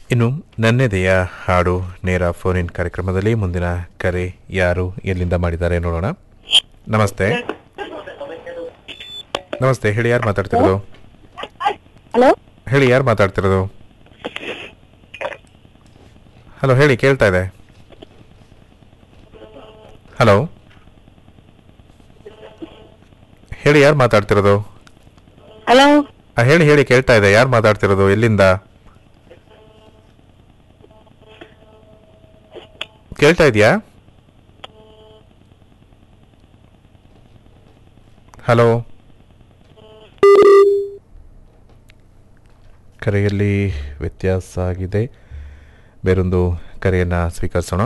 ಇನ್ನು ನನ್ನೆದೆಯ ಹಾಡು ನೇರ ಫೋನ್ ಇನ್ ಕಾರ್ಯಕ್ರಮದಲ್ಲಿ ಮುಂದಿನ ಕರೆ ಯಾರು ಎಲ್ಲಿಂದ ಮಾಡಿದ್ದಾರೆ ನೋಡೋಣ ನಮಸ್ತೆ ನಮಸ್ತೆ ಹೇಳಿ ಯಾರು ಮಾತಾಡ್ತಿರೋದು ಹಲೋ ಹೇಳಿ ಯಾರು ಮಾತಾಡ್ತಿರೋದು ಹಲೋ ಹೇಳಿ ಕೇಳ್ತಾ ಇದೆ ಹಲೋ ಹೇಳಿ ಯಾರು ಮಾತಾಡ್ತಿರೋದು ಹಲೋ ಆ, ಹೇಳಿ ಹೇಳಿ ಕೇಳ್ತಾ ಇದೆ ಯಾರು ಮಾತಾಡ್ತಿರೋದು ಎಲ್ಲಿಂದ ಕೇಳ್ತಾ ಇದೆಯಾ ಹಲೋ ಕರೆಯಲ್ಲಿ ವ್ಯತ್ಯಾಸ ಆಗಿದೆ ಬೇರೊಂದು ಕರೆಯನ್ನು ಸ್ವೀಕರಿಸೋಣ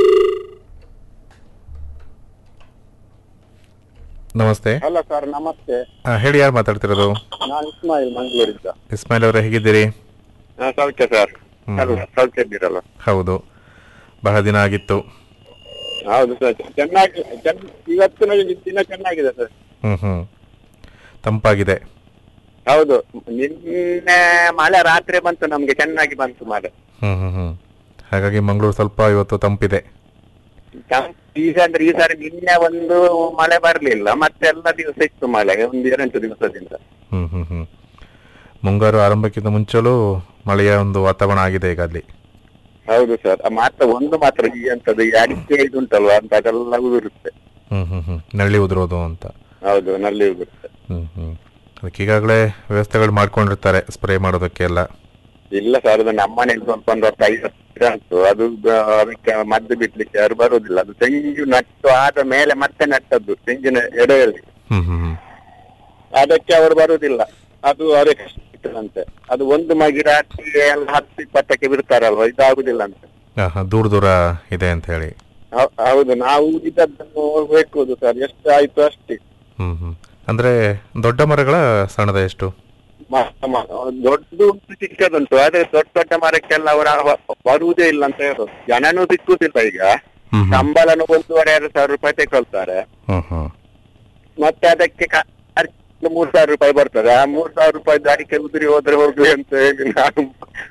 ನಮಸ್ತೆ ಹಲೋ ಸರ್ ನಮಸ್ತೆ ಆ, ಹೇಳಿ ಯಾರು ಮಾತಾಡ್ತಿರೋದು ನಾನು ಇಸ್ಮಾಯಿಲ್ ಮಂಗಳೂರಿಂದ ಇಸ್ಮಾಯಿಲ್ ಅವರೇ ಹೇಗಿದ್ದೀರಿ ಹಾ, ಸೌಖ್ಯ ಸರ್ ಹ್ಮ್. ಹಲೋ ಸೌಖ್ಯ ಇದ್ದೀರಲ್ಲ ಹೌದು ಬಹಳ ದಿನ ಆಗಿತ್ತು ಹೌದು ಸರ್ ಚೆನ್ನಾಗಿ ಚೆನ್ನ- ಇವತ್ತಿನ ದಿನ ಚೆನ್ನಾಗಿದೆ ಸರ್ ಹ್ಮ್ ಹ್ಮ್ ತಂಪಾಗಿದೆ ಹೌದು ನಿನ್ನೆ ಮಳೆ ರಾತ್ರಿ ಬಂತು ನಮ್ಗೆ ಚೆನ್ನಾಗಿ ಬಂತು ಮಳೆ ಹ್ಮ್ ಹ್ಮ್ ಹ್ಮ್ ಹಾಗಾಗಿ ಮಂಗಳೂರು ಸ್ವಲ್ಪ ಇವತ್ತು ತಂಪಿದೆ ತಂಪು ಈಗ ಅಂದ್ರೆ ಈ ಸಾರಿ ನಿನ್ನೆ ಒಂದು ಮಳೆ ಬರ್ಲಿಲ್ಲ ಮತ್ತೆ ಎಲ್ಲ ದಿವಸ ಇತ್ತು ಮಳೆ ಒಂದು ಎರಡು ದಿವಸದಿಂದ ಹ್ಮ್ ಹ್ಮ್ ಹ್ಮ್ ಮುಂಗಾರು ಆರಂಭಕ್ಕಿಂತ ಮುಂಚೆಲೂ ಮಳೆಯ ಒಂದು ವಾತಾವರಣ ಆಗಿದೆ ಈಗ ಅಲ್ಲಿ ಹೌದು ಸರ್ ಮಾತ್ರ ಒಂದು ಮಾತ್ರ ಈ ಅಂತದ್ದು ಈ ಅಡಿಕೆ ಇದು ಉಂಟಲ್ವಾ ಅಂತ ಅದೆಲ್ಲ ಉದುರುತ್ತೆ ಹ್ಮ್ ಹ್ಮ್ ಹ್ಮ್ ನಳ್ಳಿ ಉದುರೋದು ಅಂತ ಹೌದು ನಲ್ಲಿ ಉದುರುತ್ತೆ ಹ್ಮ್ ಹ್ಮ್ ಅದಕ್ಕೆ ಈಗಾಗಲೇ ವ್ಯವಸ್ಥೆಗಳು ಮಾಡ್ಕೊಂಡಿರ್ತಾರೆ ಸ್ಪ್ರೇ ಮಾಡೋದಕ್ಕೆ ಎಲ್ಲ ಇಲ್ಲ ಸರ್ ಅದು ನಮ್ಮನೇಲಿ ಸ್ವಲ್ಪ ಒಂದು ಹೊತ್ತು ಐವತ್ತು ಗಿಡ ಉಂಟು ಅದು ಬ- ಅದಕ್ಕೆ ಮದ್ದು ಬಿಡ್ಲಿಕ್ಕೆ ಯಾರು ಬರುದಿಲ್ಲ ಅದು ತೆಂಗು ನಟ್ಟು ಆದ ಮೇಲೆ ಮತ್ತೆ ನಟ್ಟದ್ದು ತೆಂಗಿನ ಎಡೆಯಲ್ಲಿ ಹ್ಮ್ ಹ್ಮ್ ಹ್ಮ್ ಅದಕ್ಕೆ ಅವರು ಬರುದಿಲ್ಲ ಅದು ಅವರಿಗೆ ಅಂತೆ ಅದು ಒಂದು ಮಗಿಡ ಹಾಕಿ ಎಲ್ಲ ಹತ್ತು ಇಪ್ಪತ್ತಕ್ಕೆ ಬಿಡ್ತಾರಲ್ವಾ ಇದಾಗುದಿಲ್ಲ ಅಂತ ಹಾ, ಹಾ, ದೂರ ದೂರ ಇದೆ ಅಂತ ಹೇಳಿ ಹೌ- ಹೌದು ನಾವು ಇದನ್ನು ಬೇಕುದು ಸರ್ ಎಷ್ಟು ಆಯ್ತು ಅಷ್ಟೇ ಹ್ಮ್ ಹ್ಮ್ ಅಂದ್ರೆ ದೊಡ್ಡ ಮರಗಳ ಸಣ್ಣದ ಎಷ್ಟು ಮ- ಮ- ದೊಡ್ಡ ಉಂಟು ಚಿಕ್ಕದುಂಟು ಆದ್ರೆ ದೊಡ್ಡ ದೊಡ್ಡ ಮರಕ್ಕೆಲ್ಲ ಅವರ ಬರುವುದೇ ಇಲ್ಲ ಅಂತ ಹೇಳೋದು ಜನನೂ ಸಿಕ್ಕುದಿಲ್ಲ ಈಗ ಹ್ಮ್ ಹ್ಮ್ ಸಂಬಳನು ಒಂದೂವರೆ ಎರಡು ಸಾವಿರ ರೂಪಾಯಿ ತಗೊಳ್ತಾರೆ ಹ್ಮ್ ಹ್ಮ್ ಮತ್ತೆ ಅದಕ್ಕೆ ಕ- ಖರ್ಚು ಮೂರ್ ಸಾವಿರ ರೂಪಾಯಿ ಬರ್ತದೆ ಆ ಮೂರ್ ಸಾವಿರ ರೂಪಾಯಿ ಅಡಿಕೆ ಉದುರಿ ಹೋದ್ರೆ ಹೋಗ್ಲಿ ಅಂತ ಹೇಳಿ ನಾನು